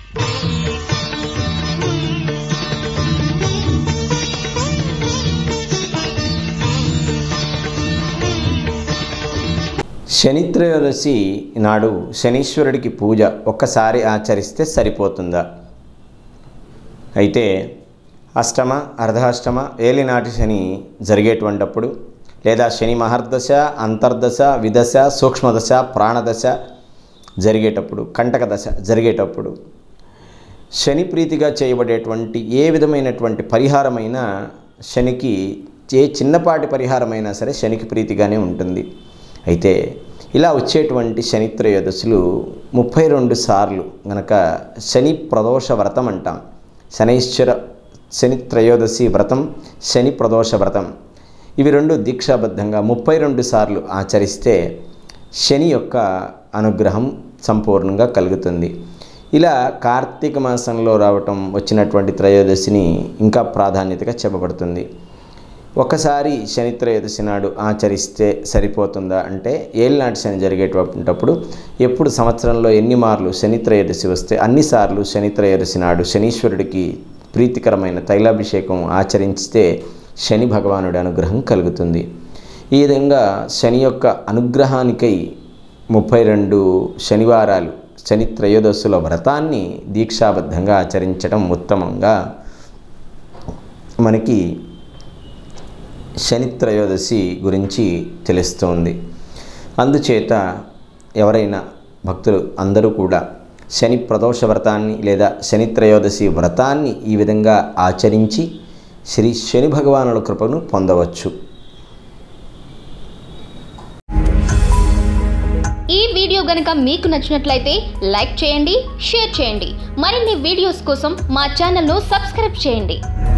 శనిత్రయోదశి నాడు శనీశ్వరుడికి పూజ ఒక్కసారి ఆచరిస్తే సరిపోతుందా అయితే అష్టమ అర్ధాష్టమ ఏలినాటి శని జరిగేటువంటప్పుడు లేదా శని మహర్దశ అంతర్దశ విదశ సూక్ష్మదశ ప్రాణదశ జరిగేటప్పుడు కంటక దశ జరిగేటప్పుడు శని ప్రీతిగా చేయబడేటువంటి ఏ విధమైనటువంటి పరిహారమైనా శనికి ఏ చిన్నపాటి పరిహారమైనా సరే శనికి ప్రీతిగానే ఉంటుంది అయితే ఇలా వచ్చేటువంటి శని త్రయోదశులు ముప్పై రెండు సార్లు గనక శని ప్రదోష వ్రతం అంటాం శనైశ్వర శని త్రయోదశి వ్రతం శని ప్రదోష వ్రతం ఇవి రెండు దీక్షాబద్ధంగా ముప్పై రెండు సార్లు ఆచరిస్తే శని యొక్క అనుగ్రహం సంపూర్ణంగా కలుగుతుంది ఇలా కార్తీక మాసంలో రావటం వచ్చినటువంటి త్రయోదశిని ఇంకా ప్రాధాన్యతగా చెప్పబడుతుంది ఒకసారి శని త్రయోదశి నాడు ఆచరిస్తే సరిపోతుందా అంటే ఏళ్ళనాటి శని జరిగేటప్పుడు ఎప్పుడు సంవత్సరంలో ఎన్ని మార్లు శని త్రయోదశి వస్తే అన్నిసార్లు శని త్రయోదశి నాడు శనీశ్వరుడికి ప్రీతికరమైన తైలాభిషేకం ఆచరిస్తే శని భగవానుడి అనుగ్రహం కలుగుతుంది ఈ విధంగా శని యొక్క అనుగ్రహానికై ముప్పై రెండు శనివారాలు శని త్రయోదశుల వ్రతాన్ని దీక్షాబద్ధంగా ఆచరించడం ఉత్తమంగా మనకి శని త్రయోదశి గురించి తెలుస్తోంది అందుచేత ఎవరైనా భక్తులు అందరూ కూడా శని ప్రదోష వ్రతాన్ని లేదా శని త్రయోదశి వ్రతాన్ని ఈ విధంగా ఆచరించి శ్రీ శని భగవానుల కృపను పొందవచ్చు ఈ వీడియో గనక మీకు నచ్చినట్లయితే లైక్ చేయండి షేర్ చేయండి మరిన్ని వీడియోస్ కోసం మా ఛానల్ను సబ్స్క్రైబ్ చేయండి